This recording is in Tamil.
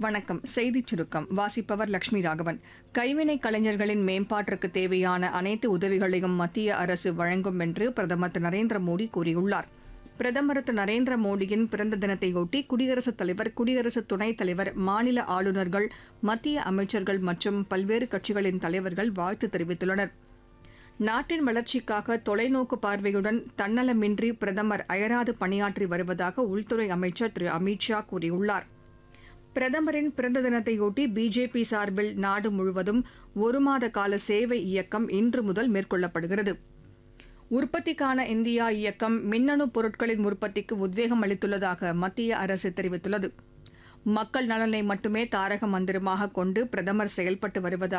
வணக்கம் செய்திச் சுருக்கம் வாசிப்பவர் லட்சுமி ராகவன் கைவினை கலைஞர்களின் மேம்பாட்டிற்கு தேவையான அனைத்து உதவிகளையும் மத்திய அரசு வழங்கும் என்று பிரதமர் திரு நரேந்திர மோடி கூறியுள்ளார் பிரதமர் திரு நரேந்திர மோடியின் பிறந்த தினத்தையொட்டி குடியரசுத் தலைவர் குடியரசு துணைத் தலைவர் மாநில ஆளுநர்கள் மத்திய அமைச்சர்கள் மற்றும் பல்வேறு கட்சிகளின் தலைவர்கள் வாழ்த்து தெரிவித்துள்ளனர் நாட்டின் வளர்ச்சிக்காக தொலைநோக்கு பார்வையுடன் தன்னலமின்றி பிரதமர் அயராது பணியாற்றி வருவதாக உள்துறை அமைச்சர் திரு அமித் ஷா கூறியுள்ளார் பிரதமரின் பிறந்த தினத்தையொட்டி பிஜேபி சார்பில் நாடு முழுவதும் ஒரு மாத கால சேவை இயக்கம் இன்று முதல் மேற்கொள்ளப்படுகிறது உற்பத்திக்கான இந்தியா இயக்கம் மின்னணு பொருட்களின் உற்பத்திக்கு உத்வேகம் அளித்துள்ளதாக மத்திய அரசு தெரிவித்துள்ளது மக்கள் நலனை மட்டுமே தாரக மந்திரமாக கொண்டு பிரதமர் செயல்பட்டு வருவதாக